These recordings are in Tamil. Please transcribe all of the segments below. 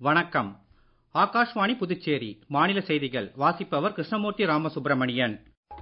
வணக்கம் ஆகாஷ்வாணி புதுச்சேரி மாநில செய்திகள் வாசிப்பவர் கிருஷ்ணமூர்த்தி ராமசுப்ரமணியன்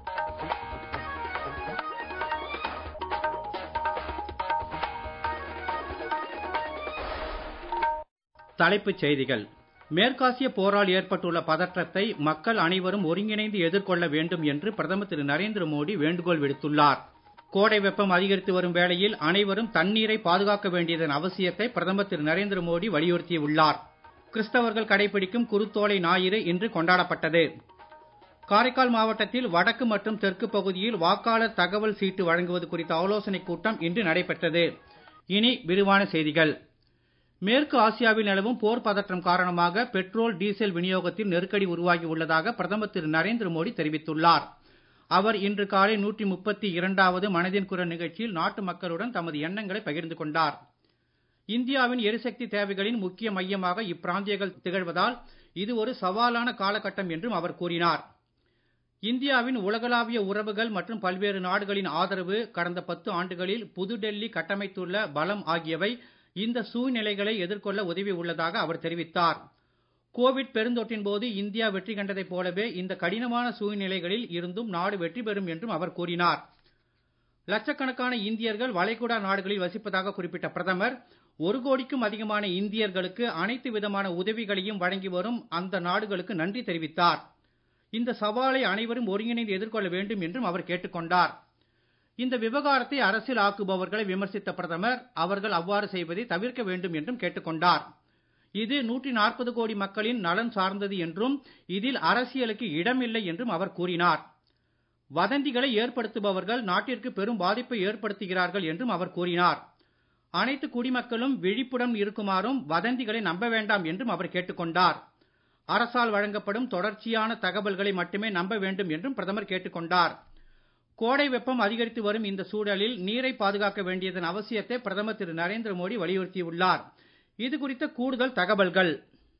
தலைப்புச் செய்திகள் மேற்காசிய போரால் ஏற்பட்டுள்ள பதற்றத்தை மக்கள் அனைவரும் ஒருங்கிணைந்து எதிர்கொள்ள வேண்டும் என்று பிரதமர் திரு நரேந்திர மோடி வேண்டுகோள் விடுத்துள்ளார் கோடை வெப்பம் அதிகரித்து வரும் வேளையில் அனைவரும் தண்ணீரை பாதுகாக்க வேண்டியதன் அவசியத்தை பிரதமர் திரு நரேந்திர மோடி வலியுறுத்தியுள்ளார் கிறிஸ்தவர்கள் கடைபிடிக்கும் குருத்தோலை ஞாயிறு இன்று கொண்டாடப்பட்டது காரைக்கால் மாவட்டத்தில் வடக்கு மற்றும் தெற்கு பகுதியில் வாக்காளர் தகவல் சீட்டு வழங்குவது குறித்த ஆலோசனைக் கூட்டம் இன்று நடைபெற்றது இனி விரிவான செய்திகள் மேற்கு ஆசியாவில் நிலவும் போர் பதற்றம் காரணமாக பெட்ரோல் டீசல் விநியோகத்தில் நெருக்கடி உருவாகி உள்ளதாக பிரதமர் திரு நரேந்திர மோடி தெரிவித்துள்ளார் அவர் இன்று காலை நூற்றி முப்பத்தி இரண்டாவது மனதின் குரல் நிகழ்ச்சியில் நாட்டு மக்களுடன் தமது எண்ணங்களை பகிர்ந்து கொண்டார் இந்தியாவின் எரிசக்தி தேவைகளின் முக்கிய மையமாக இப்பிராந்தியங்கள் திகழ்வதால் இது ஒரு சவாலான காலகட்டம் என்றும் அவர் கூறினார் இந்தியாவின் உலகளாவிய உறவுகள் மற்றும் பல்வேறு நாடுகளின் ஆதரவு கடந்த பத்து ஆண்டுகளில் புதுடெல்லி கட்டமைத்துள்ள பலம் ஆகியவை இந்த சூழ்நிலைகளை எதிர்கொள்ள உதவி உள்ளதாக அவர் தெரிவித்தார் கோவிட் பெருந்தொற்றின் போது இந்தியா வெற்றி கண்டதைப் போலவே இந்த கடினமான சூழ்நிலைகளில் இருந்தும் நாடு வெற்றி பெறும் என்றும் அவர் கூறினார் லட்சக்கணக்கான இந்தியர்கள் வளைகுடா நாடுகளில் வசிப்பதாக குறிப்பிட்ட பிரதமர் ஒரு கோடிக்கும் அதிகமான இந்தியர்களுக்கு அனைத்து விதமான உதவிகளையும் வழங்கி வரும் அந்த நாடுகளுக்கு நன்றி தெரிவித்தார் இந்த சவாலை அனைவரும் ஒருங்கிணைந்து எதிர்கொள்ள வேண்டும் என்றும் அவர் கேட்டுக்கொண்டார் இந்த விவகாரத்தை அரசியல் ஆக்குபவர்களை விமர்சித்த பிரதமர் அவர்கள் அவ்வாறு செய்வதை தவிர்க்க வேண்டும் என்றும் கேட்டுக்கொண்டார் இது நூற்றி நாற்பது கோடி மக்களின் நலன் சார்ந்தது என்றும் இதில் அரசியலுக்கு இடமில்லை என்றும் அவர் கூறினார் வதந்திகளை ஏற்படுத்துபவர்கள் நாட்டிற்கு பெரும் பாதிப்பை ஏற்படுத்துகிறார்கள் என்றும் அவர் கூறினார் அனைத்து குடிமக்களும் விழிப்புடன் இருக்குமாறும் வதந்திகளை நம்ப வேண்டாம் என்றும் அவர் கேட்டுக்கொண்டார் அரசால் வழங்கப்படும் தொடர்ச்சியான தகவல்களை மட்டுமே நம்ப வேண்டும் என்றும் பிரதமர் கேட்டுக்கொண்டார் கோடை வெப்பம் அதிகரித்து வரும் இந்த சூழலில் நீரை பாதுகாக்க வேண்டியதன் அவசியத்தை பிரதமர் திரு நரேந்திர மோடி வலியுறுத்தியுள்ளார் இது குறித்த கூடுதல் தகவல்கள்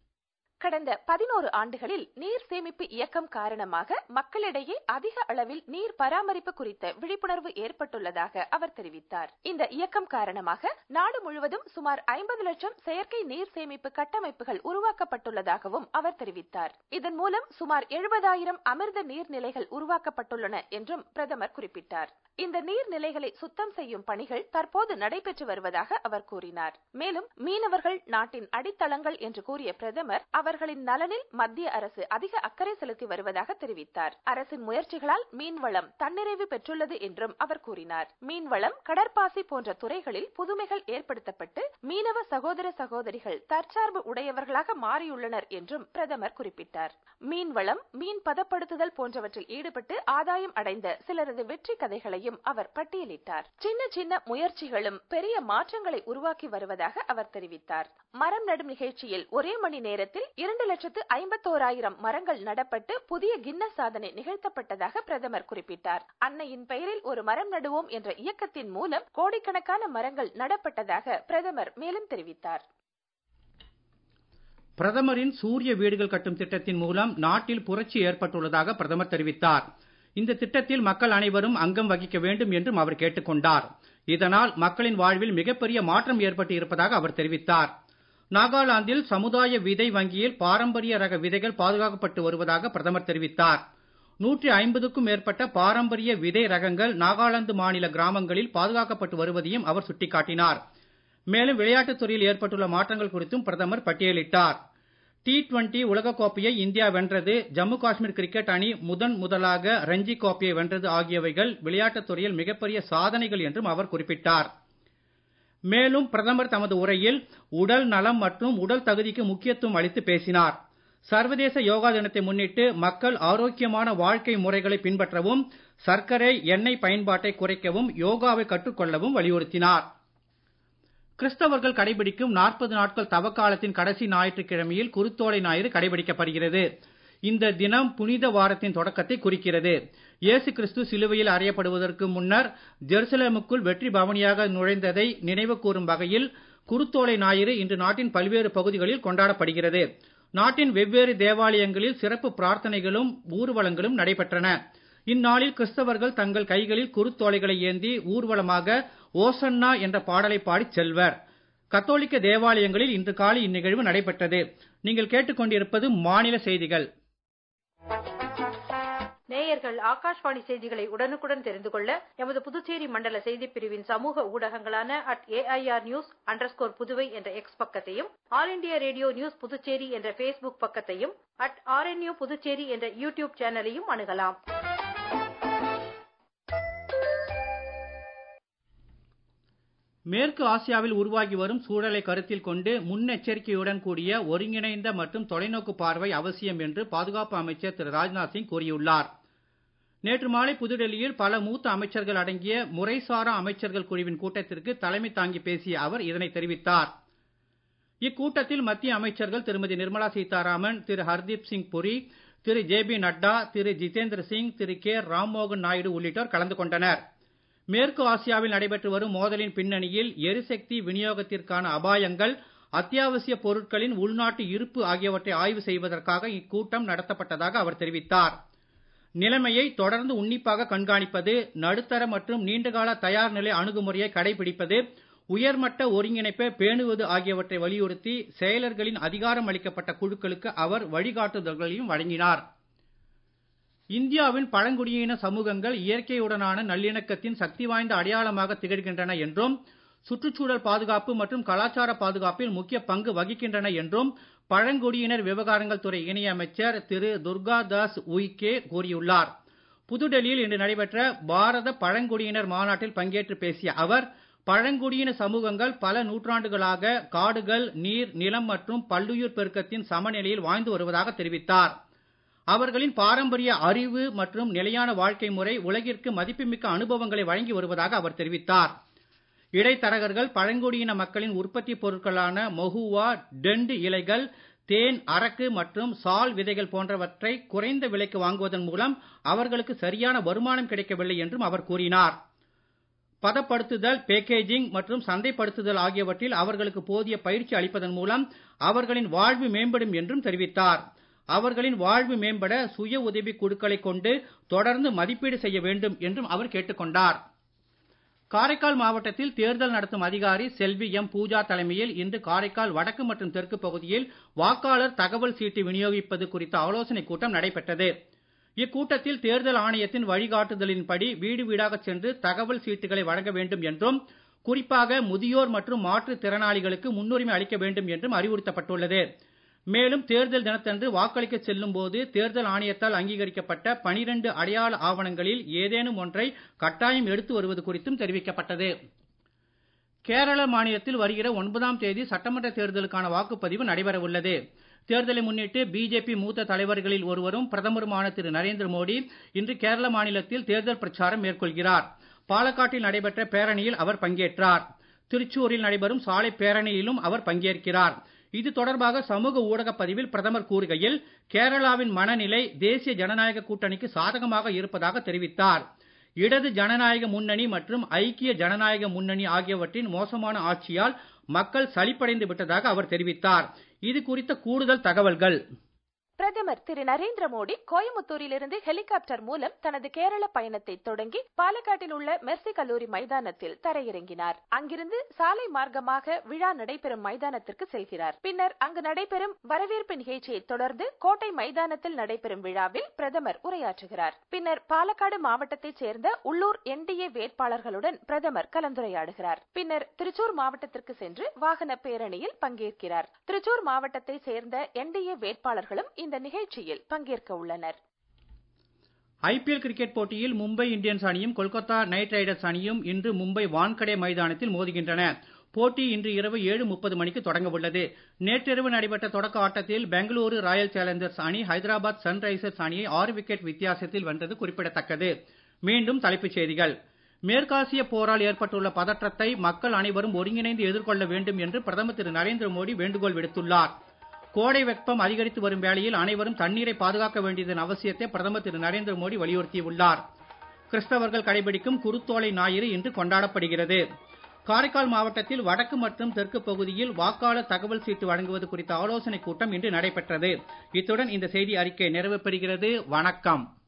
கடந்த பதினோரு ஆண்டுகளில் நீர் சேமிப்பு இயக்கம் காரணமாக மக்களிடையே அதிக அளவில் நீர் பராமரிப்பு குறித்த விழிப்புணர்வு ஏற்பட்டுள்ளதாக அவர் தெரிவித்தார் இந்த இயக்கம் காரணமாக நாடு முழுவதும் சுமார் ஐம்பது லட்சம் செயற்கை நீர் சேமிப்பு கட்டமைப்புகள் உருவாக்கப்பட்டுள்ளதாகவும் அவர் தெரிவித்தார் இதன் மூலம் சுமார் எழுபதாயிரம் அமிர்த நீர்நிலைகள் உருவாக்கப்பட்டுள்ளன என்றும் பிரதமர் குறிப்பிட்டார் இந்த நீர்நிலைகளை சுத்தம் செய்யும் பணிகள் தற்போது நடைபெற்று வருவதாக அவர் கூறினார் மேலும் மீனவர்கள் நாட்டின் அடித்தளங்கள் என்று கூறிய பிரதமர் அவர்களின் நலனில் மத்திய அரசு அதிக அக்கறை செலுத்தி வருவதாக தெரிவித்தார் அரசின் முயற்சிகளால் மீன்வளம் தன்னிறைவு பெற்றுள்ளது என்றும் அவர் கூறினார் மீன்வளம் கடற்பாசி போன்ற துறைகளில் புதுமைகள் ஏற்படுத்தப்பட்டு மீனவ சகோதர சகோதரிகள் தற்சார்பு உடையவர்களாக மாறியுள்ளனர் என்றும் பிரதமர் குறிப்பிட்டார் மீன்வளம் மீன் பதப்படுத்துதல் போன்றவற்றில் ஈடுபட்டு ஆதாயம் அடைந்த சிலரது வெற்றி கதைகளையும் அவர் பட்டியலிட்டார் சின்ன சின்ன முயற்சிகளும் பெரிய மாற்றங்களை உருவாக்கி வருவதாக அவர் தெரிவித்தார் மரம் நடும் நிகழ்ச்சியில் ஒரே மணி நேரத்தில் இரண்டு லட்சத்து ஐம்பத்தோராயிரம் மரங்கள் நடப்பட்டு புதிய கின்னஸ் சாதனை நிகழ்த்தப்பட்டதாக பிரதமர் குறிப்பிட்டார் அன்னையின் பெயரில் ஒரு மரம் நடுவோம் என்ற இயக்கத்தின் மூலம் கோடிக்கணக்கான மரங்கள் நடப்பட்டதாக பிரதமர் மேலும் தெரிவித்தார் பிரதமரின் சூரிய வீடுகள் கட்டும் திட்டத்தின் மூலம் நாட்டில் புரட்சி ஏற்பட்டுள்ளதாக பிரதமர் தெரிவித்தார் இந்த திட்டத்தில் மக்கள் அனைவரும் அங்கம் வகிக்க வேண்டும் என்றும் அவர் கேட்டுக்கொண்டார் இதனால் மக்களின் வாழ்வில் மிகப்பெரிய மாற்றம் ஏற்பட்டு இருப்பதாக அவர் தெரிவித்தார் நாகாலாந்தில் சமுதாய விதை வங்கியில் பாரம்பரிய ரக விதைகள் பாதுகாக்கப்பட்டு வருவதாக பிரதமர் தெரிவித்தார் நூற்றி ஐம்பதுக்கும் மேற்பட்ட பாரம்பரிய விதை ரகங்கள் நாகாலாந்து மாநில கிராமங்களில் பாதுகாக்கப்பட்டு வருவதையும் அவர் சுட்டிக்காட்டினார் மேலும் விளையாட்டுத் துறையில் ஏற்பட்டுள்ள மாற்றங்கள் குறித்தும் பிரதமர் பட்டியலிட்டார் டி டுவெண்டி உலகக்கோப்பையை இந்தியா வென்றது ஜம்மு காஷ்மீர் கிரிக்கெட் அணி முதன் முதலாக ரஞ்சி கோப்பையை வென்றது ஆகியவைகள் விளையாட்டுத் துறையில் மிகப்பெரிய சாதனைகள் என்றும் அவர் குறிப்பிட்டார் மேலும் பிரதமர் தமது உரையில் உடல் நலம் மற்றும் உடல் தகுதிக்கு முக்கியத்துவம் அளித்து பேசினார் சர்வதேச யோகா தினத்தை முன்னிட்டு மக்கள் ஆரோக்கியமான வாழ்க்கை முறைகளை பின்பற்றவும் சர்க்கரை எண்ணெய் பயன்பாட்டை குறைக்கவும் யோகாவை கற்றுக்கொள்ளவும் வலியுறுத்தினார் கிறிஸ்தவர்கள் கடைபிடிக்கும் நாற்பது நாட்கள் தவக்காலத்தின் கடைசி ஞாயிற்றுக்கிழமையில் குருத்தோலை ஞாயிறு கடைபிடிக்கப்படுகிறது இந்த தினம் புனித வாரத்தின் தொடக்கத்தை குறிக்கிறது இயேசு கிறிஸ்து சிலுவையில் அறையப்படுவதற்கு முன்னர் ஜெருசலேமுக்குள் வெற்றி பவனியாக நுழைந்ததை நினைவு கூறும் வகையில் குருத்தோலை ஞாயிறு இன்று நாட்டின் பல்வேறு பகுதிகளில் கொண்டாடப்படுகிறது நாட்டின் வெவ்வேறு தேவாலயங்களில் சிறப்பு பிரார்த்தனைகளும் ஊர்வலங்களும் நடைபெற்றன இந்நாளில் கிறிஸ்தவர்கள் தங்கள் கைகளில் குருத்தோலைகளை ஏந்தி ஊர்வலமாக ஓசன்னா என்ற பாடலை பாடிச் செல்வர் கத்தோலிக்க தேவாலயங்களில் இன்று காலை இந்நிகழ்வு நடைபெற்றது நீங்கள் கேட்டுக்கொண்டிருப்பது மாநில செய்திகள் நேயர்கள் ஆகாஷ்வாணி செய்திகளை உடனுக்குடன் தெரிந்து கொள்ள எமது புதுச்சேரி மண்டல செய்திப் பிரிவின் சமூக ஊடகங்களான at AIR news underscore Puduvai என்ற எக்ஸ் பக்கத்தையும் all India radio news Puducherry என்ற ஃபேஸ்புக் பக்கத்தையும் அட் ஆர்என்யூ புதுச்சேரி என்ற யூடியூப் சேனலையும் அணுகலாம் மேற்கு ஆசியாவில் உருவாகி வரும் சூழலை கருத்தில் கொண்டு முன்னெச்சரிக்கையுடன் கூடிய ஒருங்கிணைந்த மற்றும் தொலைநோக்கு பார்வை அவசியம் என்று பாதுகாப்பு அமைச்சர் திரு ராஜ்நாத் சிங் கூறியுள்ளார் நேற்று மாலை புதுடெல்லியில் பல மூத்த அமைச்சர்கள் அடங்கிய முறைசாரா அமைச்சர்கள் குழுவின் கூட்டத்திற்கு தலைமை தாங்கி பேசிய அவர் இதனை தெரிவித்தார் இக்கூட்டத்தில் மத்திய அமைச்சர்கள் Thirumathi Nirmala Sitharaman Thiru Hardeep Singh Puri Thiru J P Nadda Thiru Jitendra Singh Thiru K Rammohan Naidu உள்ளிட்டோர் கலந்து கொண்டனர் மேற்கு ஆசியாவில் நடைபெற்று வரும் மோதலின் பின்னணியில் எரிசக்தி விநியோகத்திற்கான அபாயங்கள் அத்தியாவசிய பொருட்களின் உள்நாட்டு இருப்பு ஆகியவற்றை ஆய்வு செய்வதற்காக இக்கூட்டம் நடத்தப்பட்டதாக அவர் தெரிவித்தார் நிலைமையை தொடர்ந்து உன்னிப்பாக கண்காணிப்பது நடுத்தர மற்றும் நீண்டகால தயார் நிலை அணுகுமுறையை கடைபிடிப்பது உயர்மட்ட ஒருங்கிணைப்பை பேணுவது ஆகியவற்றை வலியுறுத்தி செயலர்களின் அதிகாரம் அளிக்கப்பட்ட குழுக்களுக்கு அவர் வழிகாட்டுதல்களையும் வழங்கினார் இந்தியாவின் பழங்குடியின சமூகங்கள் இயற்கையுடனான நல்லிணக்கத்தின் சக்தி வாய்ந்த அடையாளமாக திகழ்கின்றன என்றும் சுற்றுச்சூழல் பாதுகாப்பு மற்றும் கலாச்சார பாதுகாப்பில் முக்கிய பங்கு வகிக்கின்றன என்றும் பழங்குடியினர் விவகாரங்கள் துறை இணையமைச்சர் திரு துர்கா தாஸ் உய்கே கூறியுள்ளார் புதுடெல்லியில் இன்று நடைபெற்ற பாரத பழங்குடியினர் மாநாட்டில் பங்கேற்று பேசிய அவர் பழங்குடியின சமூகங்கள் பல நூற்றாண்டுகளாக காடுகள் நீர் நிலம் மற்றும் பல்லுயிர் பெருக்கத்தின் சமநிலையில் வாழ்ந்து வருவதாக தெரிவித்தார் அவர்களின் பாரம்பரிய அறிவு மற்றும் நிலையான வாழ்க்கை முறை உலகிற்கு மதிப்புமிக்க அனுபவங்களை வழங்கி வருவதாக அவர் தெரிவித்தார் இடைத்தரகர்கள் பழங்குடியின மக்களின் உற்பத்தி பொருட்களான மொஹுவா டெண்டு இலைகள் தேன் அரக்கு மற்றும் சால் விதைகள் போன்றவற்றை குறைந்த விலைக்கு வாங்குவதன் மூலம் அவர்களுக்கு சரியான வருமானம் கிடைக்கவில்லை என்றும் அவர் கூறினார் பதப்படுத்துதல் பேக்கேஜிங் மற்றும் சந்தைப்படுத்துதல் ஆகியவற்றில் அவர்களுக்கு போதிய பயிற்சி அளிப்பதன் மூலம் அவர்களின் வாழ்வு மேம்படும் என்றும் தெரிவித்தார் அவர்களின் வாழ்வு மேம்பட சுய உதவி குழுக்களை கொண்டு தொடர்ந்து மதிப்பீடு செய்ய வேண்டும் என்றும் அவர் கேட்டுக்கொண்டார் காரைக்கால் மாவட்டத்தில் தேர்தல் நடத்தும் அதிகாரி செல்வி எம் பூஜா தலைமையில் இன்று காரைக்கால் வடக்கு மற்றும் தெற்கு பகுதியில் வாக்காளர் தகவல் சீட்டு விநியோகிப்பது குறித்த ஆலோசனைக் கூட்டம் நடைபெற்றது இக்கூட்டத்தில் தேர்தல் ஆணையத்தின் வழிகாட்டுதலின்படி வீடு வீடாக சென்று தகவல் சீட்டுகளை வழங்க வேண்டும் என்றும் குறிப்பாக முதியோர் மற்றும் மாற்றுத் திறனாளிகளுக்கு முன்னுரிமை அளிக்க வேண்டும் என்றும் அறிவுறுத்தப்பட்டுள்ளது மேலும் தேர்தல் தினத்தன்று வாக்களிக்க செல்லும் போது தேர்தல் ஆணையத்தால் அங்கீகரிக்கப்பட்ட பனிரெண்டு அடையாள ஆவணங்களில் ஏதேனும் ஒன்றை கட்டாயம் எடுத்து வருவது குறித்தும் தெரிவிக்கப்பட்டது கேரள மாநிலத்தில் வருகிற ஒன்பதாம் தேதி சட்டமன்ற தேர்தலுக்கான வாக்குப்பதிவு நடைபெற உள்ளது தேர்தலை முன்னிட்டு பிஜேபி மூத்த தலைவர்களில் ஒருவரும் பிரதமருமான திரு நரேந்திர மோடி இன்று கேரள மாநிலத்தில் தேர்தல் பிரச்சாரம் மேற்கொள்கிறார் பாலக்காட்டில் நடைபெற்ற பேரணியில் அவர் பங்கேற்றார் திருச்சூரில் நடைபெறும் சாலை பேரணியிலும் அவர் பங்கேற்கிறார் இது தொடர்பாக சமூக ஊடக பதிவில் பிரதமர் கூறுகையில் கேரளாவின் மனநிலை தேசிய ஜனநாயக கூட்டணிக்கு சாதகமாக இருப்பதாக தெரிவித்தார் இடது ஜனநாயக முன்னணி மற்றும் ஐக்கிய ஜனநாயக முன்னணி ஆகியவற்றின் மோசமான ஆட்சியால் மக்கள் சலிப்படைந்து விட்டதாக அவர் தெரிவித்தார் இது குறித்த கூடுதல் தகவல்கள் பிரதமர் திரு நரேந்திர மோடி கோயம்புத்தூரிலிருந்து ஹெலிகாப்டர் மூலம் தனது கேரள பயணத்தை தொடங்கி பாலக்காட்டில் உள்ள மெர்சி கல்லூரி மைதானத்தில் தரையிறங்கினார் அங்கிருந்து சாலை மார்க்கமாக விழா நடைபெறும் மைதானத்திற்கு செல்கிறார் பின்னர் அங்கு நடைபெறும் வரவேற்பு நிகழ்ச்சியை தொடர்ந்து கோட்டை மைதானத்தில் நடைபெறும் விழாவில் பிரதமர் உரையாற்றுகிறார் பின்னர் பாலக்காடு மாவட்டத்தைச் சேர்ந்த உள்ளூர் என்டிஏ வேட்பாளர்களுடன் பிரதமர் கலந்துரையாடுகிறார் பின்னர் திருச்சூர் மாவட்டத்திற்கு சென்று வாகன பேரணியில் பங்கேற்கிறார் திருச்சூர் மாவட்டத்தைச் சேர்ந்த என்டிஏ வேட்பாளர்களும் இந்த நிகழ்ச்சியில் பங்கேற்க உள்ளனர் ஐபிஎல் கிரிக்கெட் போட்டியில் மும்பை இந்தியன்ஸ் அணியும் கொல்கத்தா நைட் ரைடர்ஸ் அணியும் இன்று மும்பை வான்கடே மைதானத்தில் மோதுகின்றன போட்டி இன்று இரவு ஏழு முப்பது மணிக்கு தொடங்க உள்ளது நேற்றிரவு நடைபெற்ற தொடக்க ஆட்டத்தில் பெங்களூரு ராயல் சேலஞ்சர்ஸ் அணி ஹைதராபாத் சன்ரைசர்ஸ் அணியை ஆறு விக்கெட் வித்தியாசத்தில் வென்றது குறிப்பிடத்தக்கது மீண்டும் தலைப்புச் செய்திகள் மேற்காசிய போரால் ஏற்பட்டுள்ள பதற்றத்தை மக்கள் அனைவரும் ஒருங்கிணைந்து எதிர்கொள்ள வேண்டும் என்று பிரதமர் திரு நரேந்திர மோடி வேண்டுகோள் விடுத்துள்ளார் கோடை வெப்பம் அதிகரித்து வரும் வேளையில் அனைவரும் தண்ணீரை பாதுகாக்க வேண்டியதன் அவசியத்தை பிரதமர் திரு நரேந்திர மோடி வலியுறுத்தியுள்ளார் கிறிஸ்தவர்கள் கடைபிடிக்கும் குருத்தோலை ஞாயிறு இன்று கொண்டாடப்படுகிறது காரைக்கால் மாவட்டத்தில் வடக்கு மற்றும் தெற்கு பகுதியில் வாக்காளர் தகவல் சீட்டு வழங்குவது குறித்த ஆலோசனைக் கூட்டம் இன்று நடைபெற்றது இத்துடன் இந்த செய்தி அறிக்கை நிறைவு பெறுகிறது வணக்கம்